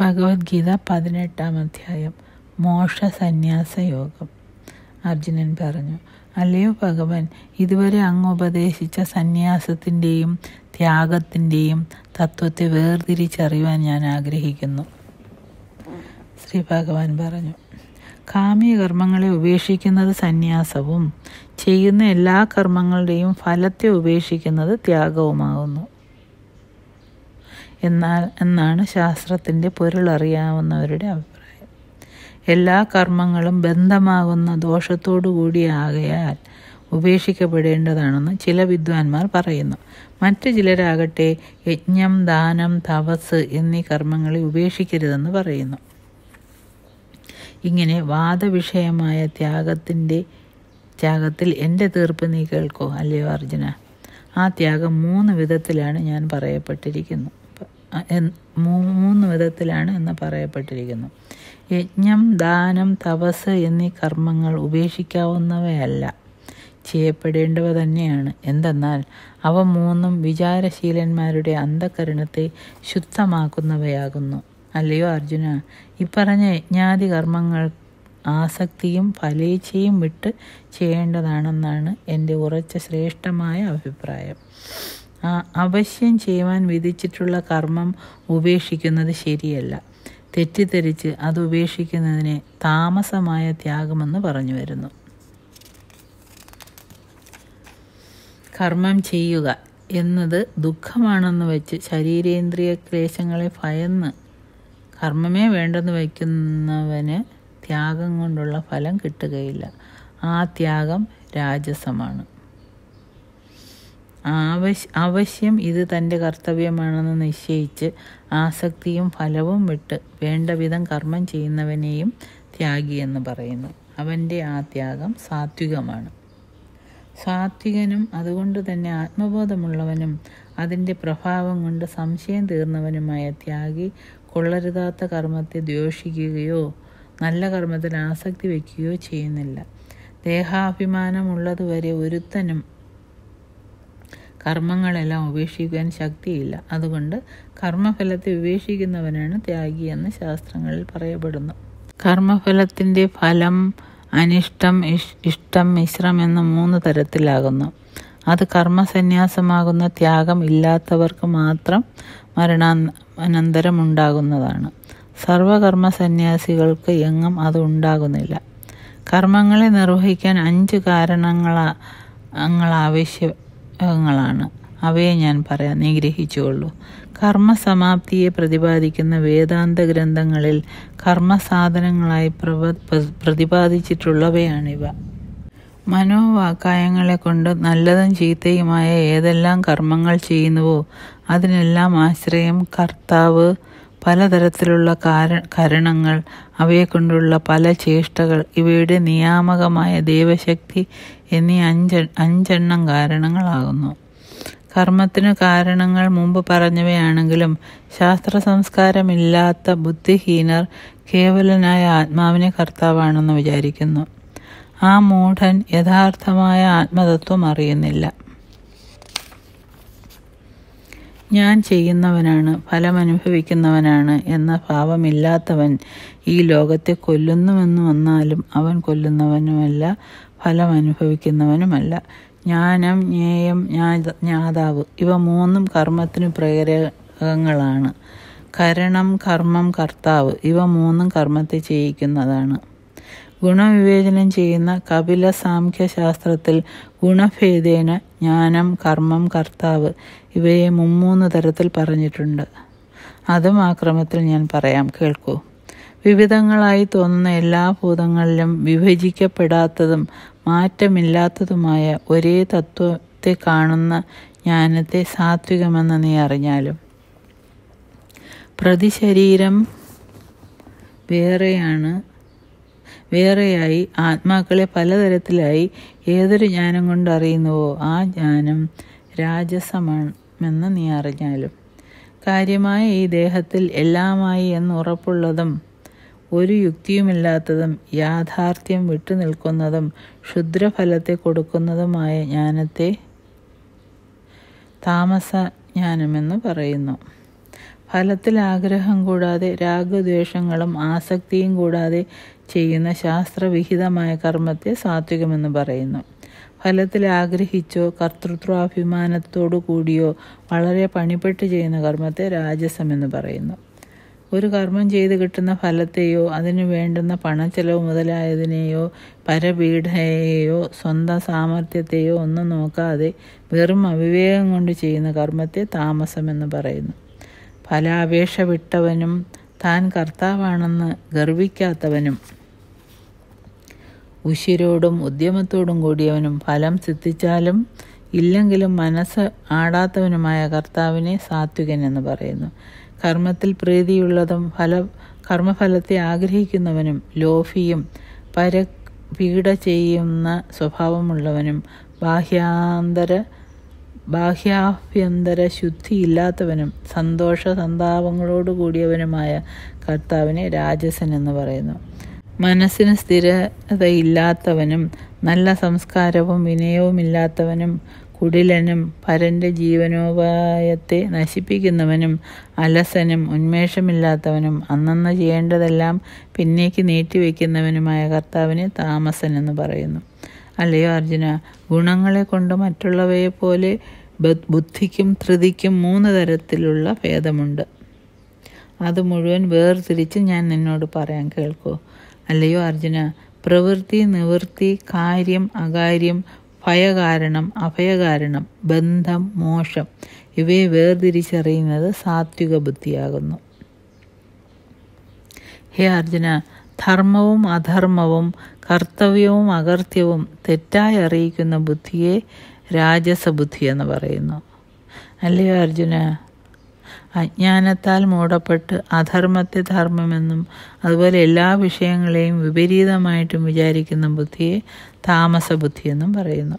ഭഗവത്ഗീത പതിനെട്ടാം അധ്യായം മോക്ഷ സന്യാസ യോഗം അർജുനൻ പറഞ്ഞു അല്ലയോ ഭഗവൻ ഇതുവരെ അങ്ങ് ഉപദേശിച്ച സന്യാസത്തിൻ്റെയും ത്യാഗത്തിൻ്റെയും തത്വത്തെ വേർതിരിച്ചറിയുവാൻ ഞാൻ ആഗ്രഹിക്കുന്നു ശ്രീ ഭഗവാൻ പറഞ്ഞു കാമ്യ കർമ്മങ്ങളെ ഉപേക്ഷിക്കുന്നത് സന്യാസവും ചെയ്യുന്ന എല്ലാ കർമ്മങ്ങളുടെയും ഫലത്തെ ഉപേക്ഷിക്കുന്നത് ത്യാഗവുമാകുന്നു എന്നാൽ എന്നാണ് ശാസ്ത്രത്തിൻ്റെ പൊരുളറിയാവുന്നവരുടെ അഭിപ്രായം എല്ലാ കർമ്മങ്ങളും ബന്ധമാകുന്ന ദോഷത്തോടു കൂടിയാകയാൽ ഉപേക്ഷിക്കപ്പെടേണ്ടതാണെന്ന് ചില വിദ്വാൻമാർ പറയുന്നു മറ്റു ചിലരാകട്ടെ യജ്ഞം ദാനം തപസ് എന്നീ കർമ്മങ്ങളെ ഉപേക്ഷിക്കരുതെന്ന് പറയുന്നു ഇങ്ങനെ വാദവിഷയമായ ത്യാഗത്തിൻ്റെ ത്യാഗത്തിൽ എൻ്റെ തീർപ്പ് നീ കേൾക്കോ അല്ലയോ അർജുന ആ ത്യാഗം മൂന്ന് വിധത്തിലാണ് ഞാൻ പറയപ്പെട്ടിരിക്കുന്നു മൂന്ന് വിധത്തിലാണ് എന്ന് പറയപ്പെട്ടിരിക്കുന്നു യജ്ഞം ദാനം തപസ് എന്നീ കർമ്മങ്ങൾ ഉപേക്ഷിക്കാവുന്നവയല്ല ചെയ്യപ്പെടേണ്ടവ തന്നെയാണ് എന്തെന്നാൽ അവ മൂന്നും വിചാരശീലന്മാരുടെ അന്ധകരണത്തെ ശുദ്ധമാക്കുന്നവയാകുന്നു അല്ലയോ അർജുന ഇപ്പറഞ്ഞ യജ്ഞാതി കർമ്മങ്ങൾ ആസക്തിയും ഫലേച്ഛയും വിട്ട് ചെയ്യേണ്ടതാണെന്നാണ് എൻ്റെ ഉറച്ച ശ്രേഷ്ഠമായ അഭിപ്രായം അവശ്യം ചെയ്യുവാൻ വിധിച്ചിട്ടുള്ള കർമ്മം ഉപേക്ഷിക്കുന്നത് ശരിയല്ല തെറ്റിദ്ധരിച്ച് അത് ഉപേക്ഷിക്കുന്നതിനെ താമസമായ ത്യാഗമെന്ന് പറഞ്ഞു വരുന്നു കർമ്മം ചെയ്യുക എന്നത് ദുഃഖമാണെന്ന് വെച്ച് ശരീരേന്ദ്രിയ ക്ലേശങ്ങളെ ഭയന്ന് കർമ്മമേ വേണ്ടെന്ന് വയ്ക്കുന്നവന് ത്യാഗം കൊണ്ടുള്ള ഫലം കിട്ടുകയില്ല ആ ത്യാഗം രാജസമാണ് ആവശ്യ അവശ്യം ഇത് തൻ്റെ കർത്തവ്യമാണെന്ന് നിശ്ചയിച്ച് ആസക്തിയും ഫലവും വിട്ട് വേണ്ട വിധം കർമ്മം ചെയ്യുന്നവനെയും ത്യാഗി എന്ന് പറയുന്നു അവൻ്റെ ആ ത്യാഗം സാത്വികമാണ് സാത്വികനും അതുകൊണ്ട് തന്നെ ആത്മബോധമുള്ളവനും അതിൻ്റെ പ്രഭാവം കൊണ്ട് സംശയം തീർന്നവനുമായ ത്യാഗി കൊള്ളരുതാത്ത കർമ്മത്തെ ദ്വേഷിക്കുകയോ നല്ല കർമ്മത്തിൽ ആസക്തി വയ്ക്കുകയോ ചെയ്യുന്നില്ല ദേഹാഭിമാനമുള്ളതുവരെ ഒരുത്തനും കർമ്മങ്ങളെല്ലാം ഉപേക്ഷിക്കാൻ ശക്തിയില്ല അതുകൊണ്ട് കർമ്മഫലത്തെ ഉപേക്ഷിക്കുന്നവനാണ് ത്യാഗി എന്ന് ശാസ്ത്രങ്ങളിൽ പറയപ്പെടുന്നു കർമ്മഫലത്തിൻ്റെ ഫലം അനിഷ്ടം ഇഷ്ടം മിശ്രം എന്ന മൂന്ന് തരത്തിലാകുന്നു അത് കർമ്മസന്യാസമാകുന്ന ത്യാഗം ഇല്ലാത്തവർക്ക് മാത്രം മരണാനന്തരം ഉണ്ടാകുന്നതാണ് സർവകർമ്മ സന്യാസികൾക്ക് എങ്ങും അത് ഉണ്ടാകുന്നില്ല കർമ്മങ്ങളെ നിർവഹിക്കാൻ അഞ്ച് കാരണങ്ങൾ ആവശ്യങ്ങളാണ് അവയെ ഞാൻ പറയാം നീ ഗ്രഹിച്ചുകൊള്ളൂ കർമ്മസമാപ്തിയെ പ്രതിപാദിക്കുന്ന വേദാന്ത ഗ്രന്ഥങ്ങളിൽ കർമ്മസാധനങ്ങളായി പ്രതിപാദിച്ചിട്ടുള്ളവയാണിവ മനോവാക്കായങ്ങളെ കൊണ്ട് നല്ലതും ചീത്തയുമായ ഏതെല്ലാം കർമ്മങ്ങൾ ചെയ്യുന്നുവോ അതിനെല്ലാം ആശ്രയം കർത്താവ് പലതരത്തിലുള്ള കാര കരണങ്ങൾ അവയെക്കൊണ്ടുള്ള പല ചേഷ്ടകൾ ഇവയുടെ നിയാമകമായ ദൈവശക്തി എന്നീ അഞ്ച് അഞ്ചെണ്ണം കാരണങ്ങളാകുന്നു കർമ്മത്തിനു കാരണങ്ങൾ മുമ്പ് പറഞ്ഞവയാണെങ്കിലും ശാസ്ത്ര സംസ്കാരമില്ലാത്ത ബുദ്ധിഹീനർ കേവലനായ ആത്മാവിനെ കർത്താവാണെന്ന് വിചാരിക്കുന്നു ആ മൂഢൻ യഥാർത്ഥമായ ആത്മതത്വം അറിയുന്നില്ല ഞാൻ ചെയ്യുന്നവനാണ് ഫലമനുഭവിക്കുന്നവനാണ് എന്ന ഭാവമില്ലാത്തവൻ ഈ ലോകത്തെ കൊല്ലുന്നുവെന്ന് വന്നാലും അവൻ കൊല്ലുന്നവനുമല്ല ഫലം അനുഭവിക്കുന്നവനുമല്ല ജ്ഞാനം ജ്ഞേയം ജ്ഞാതാവ് ഇവ മൂന്നും കർമ്മത്തിന് പ്രേരകങ്ങളാണ് കരണം കർമ്മം കർത്താവ് ഇവ മൂന്നും കർമ്മത്തെ ചെയ്യിക്കുന്നതാണ് ഗുണവിവേചനം ചെയ്യുന്ന കപില സാംഖ്യശാസ്ത്രത്തിൽ ഗുണഭേദേന ജ്ഞാനം കർമ്മം കർത്താവ് ഇവയെ മുമ്മൂന്ന് തരത്തിൽ പറഞ്ഞിട്ടുണ്ട് അതും ആ ക്രമത്തിൽ ഞാൻ പറയാം കേൾക്കൂ വിവിധങ്ങളായി തോന്നുന്ന എല്ലാ ഭൂതങ്ങളിലും വിഭജിക്കപ്പെടാത്തതും മാറ്റമില്ലാത്തതുമായ ഒരേ തത്വത്തെ കാണുന്ന ജ്ഞാനത്തെ സാത്വികമെന്ന് നീ അറിഞ്ഞാലും പ്രതിശരീരം വേറെയാണ് വേറെയായി ആത്മാക്കളെ പലതരത്തിലായി ഏതൊരു ജ്ഞാനം കൊണ്ട് അറിയുന്നുവോ ആ ജ്ഞാനം രാജസമാണെന്ന് നീ അറിഞ്ഞാലും കാര്യമായ ഈ ദേഹത്തിൽ എല്ലാമായി എന്ന് ഉറപ്പുള്ളതും ഒരു യുക്തിയുമില്ലാത്തതും യാഥാർത്ഥ്യം വിട്ടുനിൽക്കുന്നതും ക്ഷുദ്രഫലത്തെ കൊടുക്കുന്നതുമായ ജ്ഞാനത്തെ താമസ ജ്ഞാനമെന്ന് പറയുന്നു ഫലത്തിൽ ആഗ്രഹം കൂടാതെ രാഗദ്വേഷങ്ങളും ആസക്തിയും കൂടാതെ ചെയ്യുന്ന ശാസ്ത്രവിഹിതമായ കർമ്മത്തെ സാത്വികമെന്ന് പറയുന്നു ഫലത്തിൽ ആഗ്രഹിച്ചോ കർത്തൃത്വാഭിമാനത്തോടു കൂടിയോ വളരെ പണിപ്പെട്ട് ചെയ്യുന്ന കർമ്മത്തെ രാജസമെന്ന് പറയുന്നു ഒരു കർമ്മം ചെയ്ത് കിട്ടുന്ന ഫലത്തെയോ അതിനു വേണ്ടുന്ന പണച്ചെലവ് മുതലായതിനെയോ പരപീഡയെയോ സ്വന്തം സാമർഥ്യത്തെയോ ഒന്നും നോക്കാതെ വെറും അവിവേകം കൊണ്ട് ചെയ്യുന്ന കർമ്മത്തെ താമസമെന്ന് പറയുന്നു ഫലാപേക്ഷ വിട്ടവനും താൻ കർത്താവാണെന്ന് ഗർവിക്കാത്തവനും ഉശിരോടും ഉദ്യമത്തോടും കൂടിയവനും ഫലം സിദ്ധിച്ചാലും ഇല്ലെങ്കിലും മനസ്സ് ആടാത്തവനുമായ കർത്താവിനെ സാത്വികൻ എന്ന് പറയുന്നു കർമ്മത്തിൽ പ്രീതിയുള്ളതും ഫല കർമ്മഫലത്തെ ആഗ്രഹിക്കുന്നവനും ലോഭിയും പര പീഡ ചെയ്യുന്ന സ്വഭാവമുള്ളവനും ബാഹ്യാന്തര ബാഹ്യാഭ്യന്തര ശുദ്ധിയില്ലാത്തവനും സന്തോഷ സന്താപങ്ങളോട് കൂടിയവനുമായ കർത്താവിനെ രാജസൻ എന്ന് പറയുന്നു മനസ്സിന് സ്ഥിരതയില്ലാത്തവനും നല്ല സംസ്കാരവും വിനയവുമില്ലാത്തവനും കുടിലനും പരൻ്റെ ജീവനോപായത്തെ നശിപ്പിക്കുന്നവനും അലസനും ഉന്മേഷമില്ലാത്തവനും അന്നന്ന് ചെയ്യേണ്ടതെല്ലാം പിന്നേക്ക് നീട്ടിവെക്കുന്നവനുമായ കർത്താവിനെ താമസൻ എന്ന് പറയുന്നു അല്ലയോ അർജുന ഗുണങ്ങളെ കൊണ്ട് മറ്റുള്ളവയെ പോലെ ബുദ്ധിക്കും ധൃതിക്കും മൂന്ന് തരത്തിലുള്ള ഭേദമുണ്ട് അത് മുഴുവൻ വേർതിരിച്ച് ഞാൻ നിന്നോട് പറയാൻ കേൾക്കൂ അല്ലയോ അർജുന പ്രവൃത്തി നിവൃത്തി കാര്യം അകാര്യം ഭയകാരണം അഭയകാരണം ബന്ധം മോശം ഇവയെ വേർതിരിച്ചറിയുന്നത് സാത്വിക ബുദ്ധിയാകുന്നു ഹേ അർജുന ധർമ്മവും അധർമ്മവും കർത്തവ്യവും അകർത്യവും തെറ്റായി അറിയിക്കുന്ന ബുദ്ധിയെ രാജസബുദ്ധി എന്ന് പറയുന്നു അല്ലയോ അർജുന അജ്ഞാനത്താൽ മൂടപ്പെട്ട് അധർമ്മത്തെ ധർമ്മമെന്നും അതുപോലെ എല്ലാ വിഷയങ്ങളെയും വിപരീതമായിട്ടും വിചാരിക്കുന്ന ബുദ്ധിയെ താമസ ബുദ്ധിയെന്നും പറയുന്നു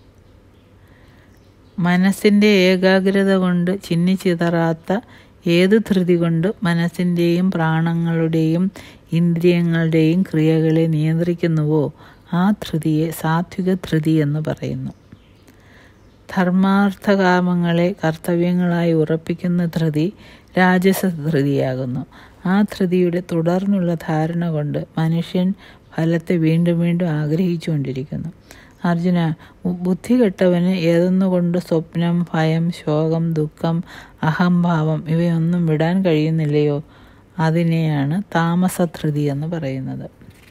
മനസ്സിൻ്റെ ഏകാഗ്രത കൊണ്ട് ചിന്നിച്ചിതറാത്ത ഏത് ധൃതി കൊണ്ട് മനസ്സിൻ്റെയും പ്രാണങ്ങളുടെയും ഇന്ദ്രിയങ്ങളുടെയും ക്രിയകളെ നിയന്ത്രിക്കുന്നുവോ ആ ധൃതിയെ സാത്വിക ധൃതി എന്ന് പറയുന്നു ധർമാർത്ഥകാമങ്ങളെ കർത്തവ്യങ്ങളായി ഉറപ്പിക്കുന്ന ധൃതി രാജസ ധൃതിയാകുന്നു ആ ധൃതിയുടെ തുടർന്നുള്ള ധാരണ കൊണ്ട് മനുഷ്യൻ ഫലത്തെ വീണ്ടും വീണ്ടും ആഗ്രഹിച്ചുകൊണ്ടിരിക്കുന്നു അർജുന ബുദ്ധി കെട്ടവന് ഏതൊന്നുകൊണ്ട് സ്വപ്നം ഭയം ശോകം ദുഃഖം അഹംഭാവം ഇവയൊന്നും വിടാൻ കഴിയുന്നില്ലയോ അതിനെയാണ് താമസധൃതി എന്ന് പറയുന്നത്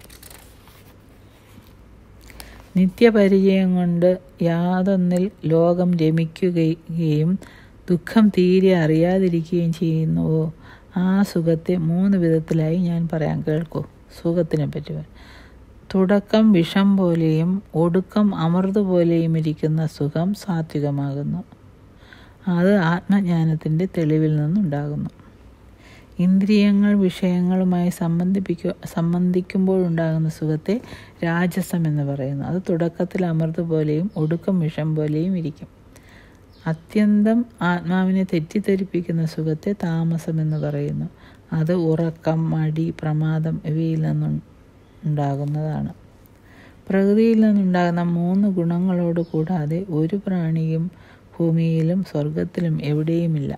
നിത്യപരിചയം കൊണ്ട് യാതൊന്നിൽ ലോകം രമിക്കുകയും ദുഃഖം തീരെ അറിയാതിരിക്കുകയും ചെയ്യുന്നുവോ ആ സുഖത്തെ മൂന്ന് വിധത്തിലായി ഞാൻ പറയാൻ കേൾക്കൂ സുഖത്തിനെ പറ്റി തുടക്കം വിഷം പോലെയും ഒടുക്കം അമൃത് പോലെയും ഇരിക്കുന്ന സുഖം സാത്വികമാകുന്നു അത് ആത്മജ്ഞാനത്തിൻ്റെ തെളിവിൽ നിന്നുണ്ടാകുന്നു ഇന്ദ്രിയങ്ങൾ വിഷയങ്ങളുമായി സംബന്ധിപ്പിക്കു സംബന്ധിക്കുമ്പോഴുണ്ടാകുന്ന സുഖത്തെ രാജസം എന്ന് പറയുന്നു അത് തുടക്കത്തിൽ അമൃത് പോലെയും ഒടുക്കം വിഷം പോലെയും ഇരിക്കും അത്യന്തം ആത്മാവിനെ തെറ്റിദ്ധരിപ്പിക്കുന്ന സുഖത്തെ താമസം എന്ന് പറയുന്നു അത് ഉറക്കം മടി പ്രമാദം ഇവയിൽ നിന്നും ഉണ്ടാകുന്നതാണ് പ്രകൃതിയിൽ നിന്നുണ്ടാകുന്ന മൂന്ന് ഗുണങ്ങളോട് കൂടാതെ ഒരു പ്രാണിയും ഭൂമിയിലും സ്വർഗത്തിലും എവിടെയുമില്ല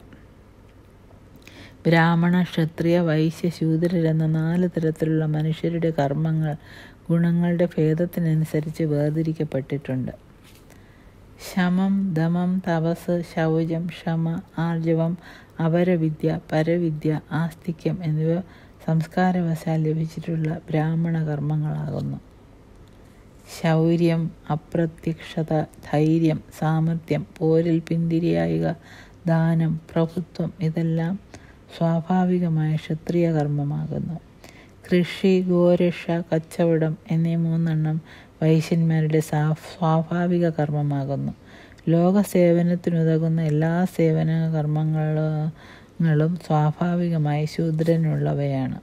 ബ്രാഹ്മണ ക്ഷത്രിയ വൈശ്യ ശൂദ്രരെന്ന നാല് തരത്തിലുള്ള മനുഷ്യരുടെ കർമ്മങ്ങൾ ഗുണങ്ങളുടെ ഭേദത്തിനനുസരിച്ച് വേർതിരിക്കപ്പെട്ടിട്ടുണ്ട് ശമം ദമം തപസ് ശൗചം ക്ഷമ ആർജവം അപരവിദ്യ പരവിദ്യ ആസ്തിക്യം എന്നിവ സംസ്കാരവശാൽ ലഭിച്ചിട്ടുള്ള ബ്രാഹ്മണ കർമ്മങ്ങളാകുന്നു ശൗര്യം അപ്രത്യക്ഷത ധൈര്യം സാമർഥ്യം പോരിൽ പിന്തിരിയായുക ദാനം പ്രഭുത്വം ഇതെല്ലാം സ്വാഭാവികമായ ക്ഷത്രിയ കർമ്മമാകുന്നു കൃഷി ഗോരക്ഷ കച്ചവടം എന്നീ മൂന്നെണ്ണം വൈശ്യന്മാരുടെ സ്വാഭാവിക കർമ്മമാകുന്നു ലോക സേവനത്തിനുതകുന്ന എല്ലാ സേവന കർമ്മങ്ങളും സ്വാഭാവികമായി ശൂദ്രനുള്ളവയാണ്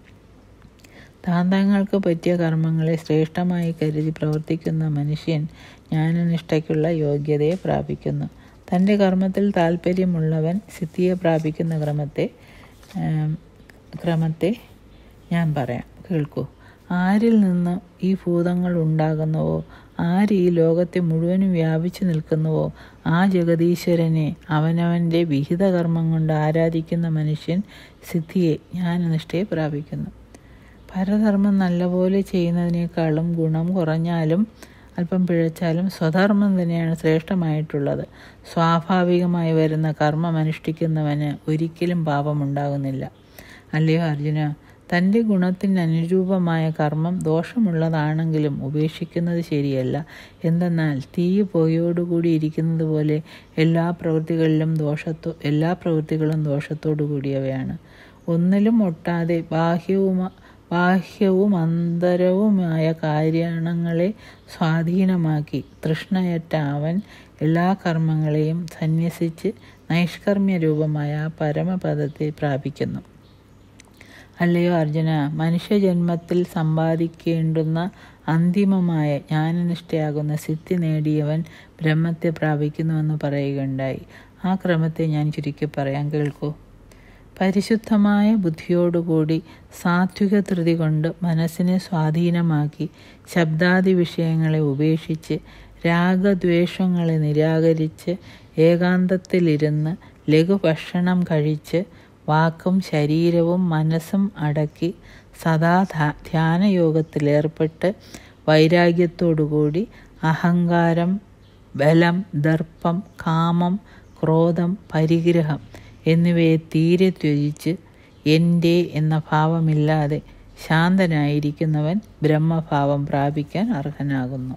താന്തങ്ങൾക്ക് പറ്റിയ കർമ്മങ്ങളെ ശ്രേഷ്ഠമായി കരുതി പ്രവർത്തിക്കുന്ന മനുഷ്യൻ ജ്ഞാനനിഷ്ഠയ്ക്കുള്ള യോഗ്യതയെ പ്രാപിക്കുന്നു തൻ്റെ കർമ്മത്തിൽ താല്പര്യമുള്ളവൻ സിദ്ധിയെ പ്രാപിക്കുന്ന ക്രമത്തെ ക്രമത്തെ ഞാൻ പറയാം കേൾക്കൂ ആരിൽ നിന്ന് ഈ ഭൂതങ്ങൾ ഉണ്ടാകുന്നുവോ ആര് ഈ ലോകത്തെ മുഴുവനും വ്യാപിച്ചു നിൽക്കുന്നുവോ ആ ജഗതീശ്വരനെ അവനവൻ്റെ വിഹിതകർമ്മം കൊണ്ട് ആരാധിക്കുന്ന മനുഷ്യൻ സിദ്ധിയെ ജ്ഞാനനിഷ്ഠയെ പ്രാപിക്കുന്നു പരധർമ്മം നല്ലപോലെ ചെയ്യുന്നതിനേക്കാളും ഗുണം കുറഞ്ഞാലും അല്പം പിഴച്ചാലും സ്വധർമ്മം തന്നെയാണ് ശ്രേഷ്ഠമായിട്ടുള്ളത് സ്വാഭാവികമായി വരുന്ന കർമ്മം അനുഷ്ഠിക്കുന്നവന് ഒരിക്കലും പാപമുണ്ടാകുന്നില്ല അല്ലയോ അർജുന തൻ്റെ ഗുണത്തിന് അനുരൂപമായ കർമ്മം ദോഷമുള്ളതാണെങ്കിലും ഉപേക്ഷിക്കുന്നത് ശരിയല്ല എന്തെന്നാൽ തീ പുകയോടുകൂടി ഇരിക്കുന്നത് പോലെ എല്ലാ പ്രവൃത്തികളിലും ദോഷത്തോ എല്ലാ പ്രവൃത്തികളും ദോഷത്തോടു കൂടിയവയാണ് ഒന്നിലും ഒട്ടാതെ ബാഹ്യവും ബാഹ്യവും അന്തരവുമായ കാര്യങ്ങളെ സ്വാധീനമാക്കി തൃഷ്ണയറ്റ അവൻ എല്ലാ കർമ്മങ്ങളെയും സന്യസിച്ച് നൈഷ്കർമ്മ്യ രൂപമായ പരമപദത്തെ പ്രാപിക്കുന്നു അല്ലയോ അർജുന മനുഷ്യജന്മത്തിൽ സമ്പാദിക്കേണ്ടുന്ന അന്തിമമായ ജ്ഞാനനിഷ്ഠയാകുന്ന സിദ്ധി നേടിയവൻ ബ്രഹ്മത്തെ പ്രാപിക്കുന്നുവെന്ന് പറയുകയുണ്ടായി ആ ക്രമത്തെ ഞാൻ ചുരുക്കി പറയാൻ കേൾക്കൂ പരിശുദ്ധമായ ബുദ്ധിയോടുകൂടി സാത്വിക ധൃതി കൊണ്ട് മനസ്സിനെ സ്വാധീനമാക്കി ശബ്ദാദി വിഷയങ്ങളെ ഉപേക്ഷിച്ച് രാഗദ്വേഷങ്ങളെ നിരാകരിച്ച് ഏകാന്തത്തിലിരുന്ന് ലഘുഭക്ഷണം കഴിച്ച് വാക്കും ശരീരവും മനസ്സും അടക്കി സദാ ധ്യാനയോഗത്തിലേർപ്പെട്ട് വൈരാഗ്യത്തോടുകൂടി അഹങ്കാരം ബലം ദർപ്പം കാമം ക്രോധം പരിഗ്രഹം എന്നിവയെ തീരെ ത്യജിച്ച് എൻ്റെ എന്ന ഭാവമില്ലാതെ ശാന്തനായിരിക്കുന്നവൻ ബ്രഹ്മഭാവം പ്രാപിക്കാൻ അർഹനാകുന്നു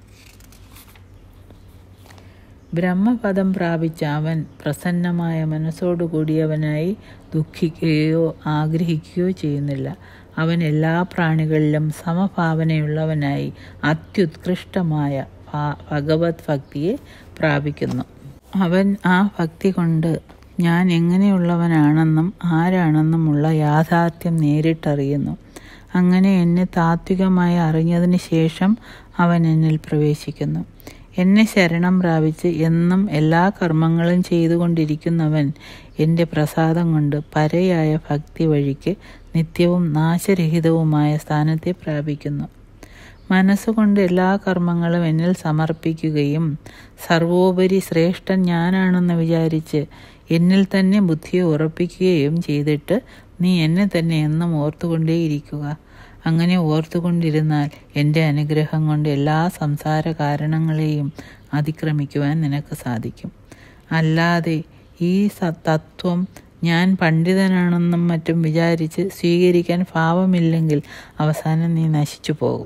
ബ്രഹ്മപദം പ്രാപിച്ച അവൻ പ്രസന്നമായ മനസ്സോടുകൂടിയവനായി ദുഃഖിക്കുകയോ ആഗ്രഹിക്കുകയോ ചെയ്യുന്നില്ല അവൻ എല്ലാ പ്രാണികളിലും സമഭാവനയുള്ളവനായി അത്യുത്കൃഷ്ടമായ ഭഗവത് ഭക്തിയെ പ്രാപിക്കുന്നു അവൻ ആ ഭക്തി കൊണ്ട് ഞാൻ എങ്ങനെയുള്ളവനാണെന്നും ആരാണെന്നുമുള്ള യാഥാർത്ഥ്യം നേരിട്ടറിയുന്നു അങ്ങനെ എന്നെ താത്വികമായി അറിഞ്ഞതിന് ശേഷം അവൻ എന്നിൽ പ്രവേശിക്കുന്നു എന്നെ ശരണം പ്രാപിച്ച് എന്നും എല്ലാ കർമ്മങ്ങളും ചെയ്തുകൊണ്ടിരിക്കുന്നവൻ എൻ്റെ പ്രസാദം കൊണ്ട് പരയായ ഭക്തി വഴിക്ക് നിത്യവും നാശരഹിതവുമായ സ്ഥാനത്തെ പ്രാപിക്കുന്നു മനസ്സുകൊണ്ട് എല്ലാ കർമ്മങ്ങളും എന്നിൽ സമർപ്പിക്കുകയും സർവോപരി ശ്രേഷ്ഠൻ ഞാനാണെന്ന് വിചാരിച്ച് എന്നിൽ തന്നെ ബുദ്ധിയെ ഉറപ്പിക്കുകയും ചെയ്തിട്ട് നീ എന്നെ തന്നെ എന്നും ഓർത്തുകൊണ്ടേയിരിക്കുക അങ്ങനെ ഓർത്തുകൊണ്ടിരുന്നാൽ എൻ്റെ അനുഗ്രഹം കൊണ്ട് എല്ലാ സംസാര കാരണങ്ങളെയും അതിക്രമിക്കുവാൻ നിനക്ക് സാധിക്കും അല്ലാതെ ഈ തത്വം ഞാൻ പണ്ഡിതനാണെന്നും മറ്റും വിചാരിച്ച് സ്വീകരിക്കാൻ ഭാവമില്ലെങ്കിൽ അവസാനം നീ നശിച്ചു പോകും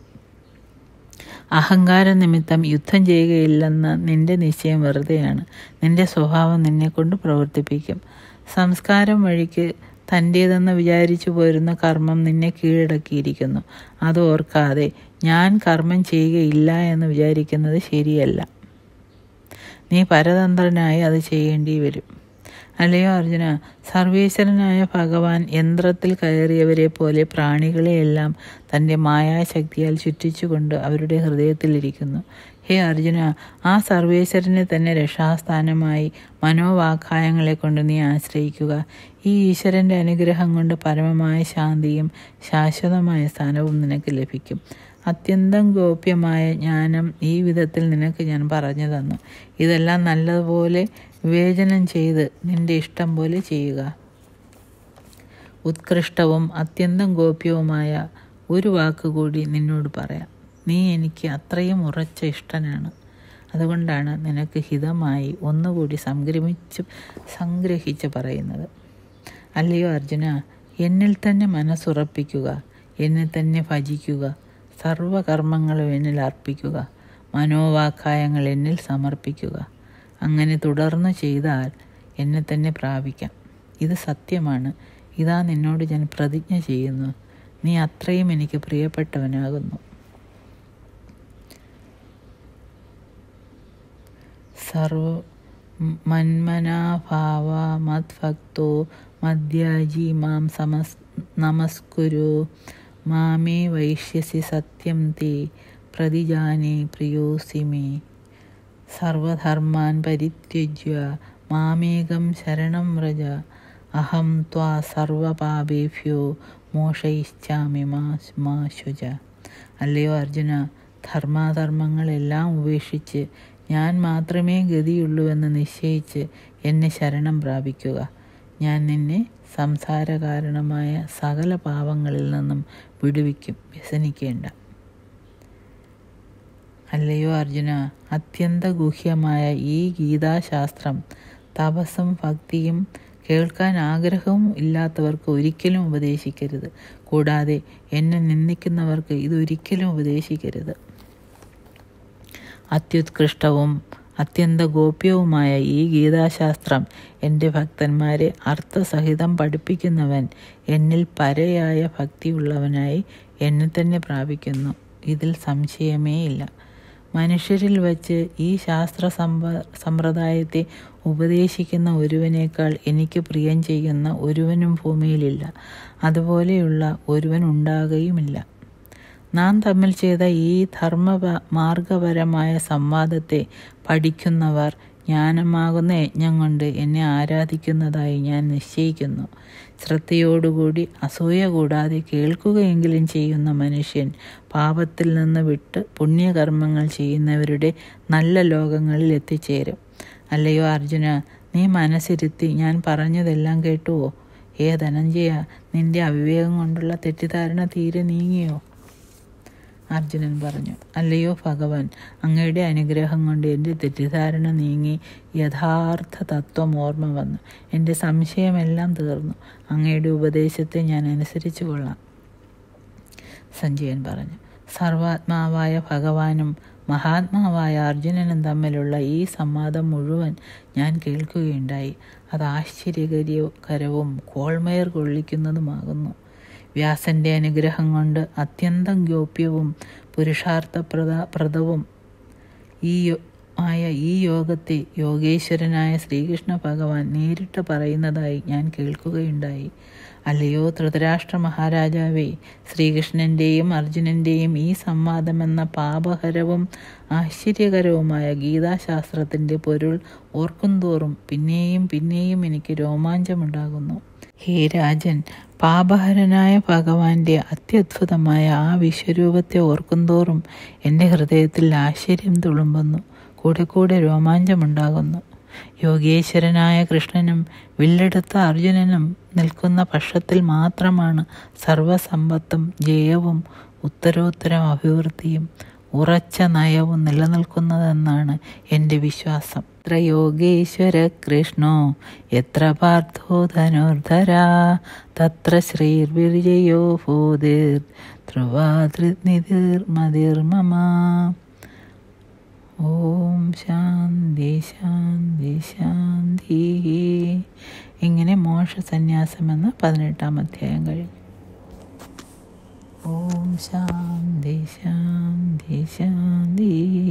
അഹങ്കാര നിമിത്തം യുദ്ധം ചെയ്യുകയില്ലെന്ന നിന്റെ നിശ്ചയം വെറുതെയാണ് നിന്റെ സ്വഭാവം നിന്നെക്കൊണ്ട് പ്രവർത്തിപ്പിക്കും സംസ്കാരം വഴിക്ക് തൻ്റേതെന്ന് വിചാരിച്ചു പോരുന്ന കർമ്മം നിന്നെ കീഴടക്കിയിരിക്കുന്നു അത് ഓർക്കാതെ ഞാൻ കർമ്മം ചെയ്യുകയില്ല എന്ന് വിചാരിക്കുന്നത് ശരിയല്ല നീ പരതന്ത്രനായി അത് ചെയ്യേണ്ടി വരും അല്ലയോ അർജുന സർവേശ്വരനായ ഭഗവാൻ യന്ത്രത്തിൽ കയറിയവരെ പോലെ പ്രാണികളെയെല്ലാം തൻ്റെ മായാശക്തിയാൽ ചുറ്റിച്ചുകൊണ്ട് അവരുടെ ഹൃദയത്തിലിരിക്കുന്നു ഹേ അർജുന ആ സർവേശ്വരനെ തന്നെ രക്ഷാസ്ഥാനമായി മനോവാഖായങ്ങളെ കൊണ്ട് നീ ആശ്രയിക്കുക ഈ ഈശ്വരൻ്റെ അനുഗ്രഹം കൊണ്ട് പരമമായ ശാന്തിയും ശാശ്വതമായ സ്ഥാനവും നിനക്ക് ലഭിക്കും അത്യന്തം ഗോപ്യമായ ജ്ഞാനം ഈ വിധത്തിൽ നിനക്ക് ഞാൻ പറഞ്ഞു തന്നു ഇതെല്ലാം നല്ലതുപോലെ വിവേചനം ചെയ്ത് നിന്റെ ഇഷ്ടം പോലെ ചെയ്യുക ഉത്കൃഷ്ടവും അത്യന്തം ഗോപ്യവുമായ ഒരു വാക്കുകൂടി നിന്നോട് പറയാം നീ എനിക്ക് അത്രയും ഉറച്ച ഇഷ്ടനാണ് അതുകൊണ്ടാണ് നിനക്ക് ഹിതമായി ഒന്നുകൂടി സംഗ്രമിച്ച് സംഗ്രഹിച്ച് പറയുന്നത് അല്ലയോ അർജുന എന്നിൽ തന്നെ മനസ്സുറപ്പിക്കുക എന്നെ തന്നെ ഭജിക്കുക സർവകർമ്മങ്ങളും എന്നിൽ അർപ്പിക്കുക മനോവാക്കായങ്ങൾ എന്നിൽ സമർപ്പിക്കുക അങ്ങനെ തുടർന്ന് ചെയ്താൽ എന്നെ തന്നെ പ്രാപിക്കാം ഇത് സത്യമാണ് ഇതാ നിന്നോട് ഞാൻ പ്രതിജ്ഞ ചെയ്യുന്നു നീ അത്രയും എനിക്ക് പ്രിയപ്പെട്ടവനാകുന്നു സർവ മന്മനാഭാവ മദ്ഭക്തോ മദ്യാജി മാം സമസ് നമസ്കുരു മാമേ വൈഷ്യസി സത്യം തേ പ്രതിജാനെ പ്രിയോസി മേ സർവധർമാൻ പരിത്യജ്യ മാമേകം ശരണം വ്രജ അഹം ത്വാ സർവപാപേഭ്യോ മോഷയിച്ചാമി മാ മാ ശുച അല്ലയോ അർജുന ധർമാധർമ്മങ്ങളെല്ലാം ഉപേക്ഷിച്ച് ഞാൻ മാത്രമേ ഗതിയുള്ളൂവെന്ന് നിശ്ചയിച്ച് എന്നെ ശരണം പ്രാപിക്കുക ഞാൻ നിന്നെ സംസാര കാരണമായ സകല പാവങ്ങളിൽ നിന്നും വിടുവിക്കും വ്യസനിക്കേണ്ട അല്ലയോ അർജുന അത്യന്ത ഗുഹ്യമായ ഈ ഗീതാശാസ്ത്രം തപസ്സും ഭക്തിയും കേൾക്കാൻ ആഗ്രഹവും ഇല്ലാത്തവർക്ക് ഒരിക്കലും ഉപദേശിക്കരുത് കൂടാതെ എന്നെ നിന്ദിക്കുന്നവർക്ക് ഇതൊരിക്കലും ഉപദേശിക്കരുത് അത്യുത്കൃഷ്ടവും അത്യന്ത ഗോപ്യവുമായ ഈ ഗീതാശാസ്ത്രം എൻ്റെ ഭക്തന്മാരെ അർത്ഥസഹിതം പഠിപ്പിക്കുന്നവൻ എന്നിൽ പരയായ ഭക്തിയുള്ളവനായി എന്നെ തന്നെ പ്രാപിക്കുന്നു ഇതിൽ സംശയമേ ഇല്ല മനുഷ്യരിൽ വച്ച് ഈ ശാസ്ത്ര സമ്പ സമ്പ്രദായത്തെ ഉപദേശിക്കുന്ന ഒരുവനേക്കാൾ എനിക്ക് പ്രിയം ചെയ്യുന്ന ഒരുവനും ഭൂമിയിലില്ല അതുപോലെയുള്ള ഒരുവൻ ഉണ്ടാകുകയുമില്ല നാം തമ്മിൽ ചെയ്ത ഈ ധർമ്മ മാർഗപരമായ സംവാദത്തെ പഠിക്കുന്നവർ ജ്ഞാനമാകുന്ന യജ്ഞം കൊണ്ട് എന്നെ ആരാധിക്കുന്നതായി ഞാൻ നിശ്ചയിക്കുന്നു ശ്രദ്ധയോടുകൂടി അസൂയ കൂടാതെ കേൾക്കുകയെങ്കിലും ചെയ്യുന്ന മനുഷ്യൻ പാപത്തിൽ നിന്ന് വിട്ട് പുണ്യകർമ്മങ്ങൾ ചെയ്യുന്നവരുടെ നല്ല ലോകങ്ങളിൽ എത്തിച്ചേരും അല്ലയോ അർജുന നീ മനസ്സിരുത്തി ഞാൻ പറഞ്ഞതെല്ലാം കേട്ടുവോ ഏ ധനഞ്ജയ നിന്റെ അവിവേകം കൊണ്ടുള്ള തെറ്റിദ്ധാരണ തീരെ നീങ്ങിയോ അർജുനൻ പറഞ്ഞു അല്ലയോ ഭഗവാൻ അങ്ങയുടെ അനുഗ്രഹം കൊണ്ട് എൻ്റെ തെറ്റിദ്ധാരണ നീങ്ങി യഥാർത്ഥ തത്വം ഓർമ്മ വന്നു എൻ്റെ സംശയമെല്ലാം തീർന്നു അങ്ങയുടെ ഉപദേശത്തെ ഞാൻ അനുസരിച്ചു കൊള്ളാം സഞ്ജയൻ പറഞ്ഞു സർവാത്മാവായ ഭഗവാനും മഹാത്മാവായ അർജുനനും തമ്മിലുള്ള ഈ സംവാദം മുഴുവൻ ഞാൻ കേൾക്കുകയുണ്ടായി അത് ആശ്ചര്യകരവും കോൾമയർ കൊള്ളിക്കുന്നതുമാകുന്നു വ്യാസന്റെ അനുഗ്രഹം കൊണ്ട് അത്യന്തം ഗോപ്യവും പുരുഷാർത്ഥപ്രദ പ്രദവും ഈ ആയ ഈ യോഗത്തെ യോഗേശ്വരനായ ശ്രീകൃഷ്ണ ഭഗവാൻ നേരിട്ട് പറയുന്നതായി ഞാൻ കേൾക്കുകയുണ്ടായി അല്ലയോ ധൃതരാഷ്ട്ര മഹാരാജാവേ ശ്രീകൃഷ്ണൻ്റെയും അർജുനൻ്റെയും ഈ സംവാദമെന്ന പാപഹരവും ആശ്ചര്യകരവുമായ ഗീതാശാസ്ത്രത്തിൻ്റെ പൊരുൾ ഓർക്കുന്തോറും പിന്നെയും പിന്നെയും എനിക്ക് രോമാഞ്ചമുണ്ടാകുന്നു ഹേ രാജൻ പാപഹരനായ ഭഗവാന്റെ അത്യത്ഭുതമായ ആ വിശ്വരൂപത്തെ ഓർക്കുന്തോറും എൻ്റെ ഹൃദയത്തിൽ ആശ്ചര്യം തുളുമ്പുന്നു കൂടെ കൂടെ രോമാഞ്ചമുണ്ടാകുന്നു യോഗേശ്വരനായ കൃഷ്ണനും വില്ലെടുത്ത അർജുനനും നിൽക്കുന്ന പക്ഷത്തിൽ മാത്രമാണ് സർവസമ്പത്തും ജയവും ഉത്തരോത്തരം അഭിവൃദ്ധിയും ഉറച്ച നയവും നിലനിൽക്കുന്നതെന്നാണ് എൻ്റെ വിശ്വാസം എത്ര യോഗേശ്വര കൃഷ്ണോ എത്ര പാർത്ഥോ ധനുർധര തത്ര ശ്രീർവിജയോ ഭൂതിർ ധ്രുവാതൃനിധിർമതിർമമ ഓം ശാന്തി ശാന്തി ശാന്തി ഇങ്ങനെ മോക്ഷ സന്യാസം എന്ന പതിനെട്ടാം അധ്യായം കഴിഞ്ഞു ഓം ശാന്തി ശാന്തി ശാന്തി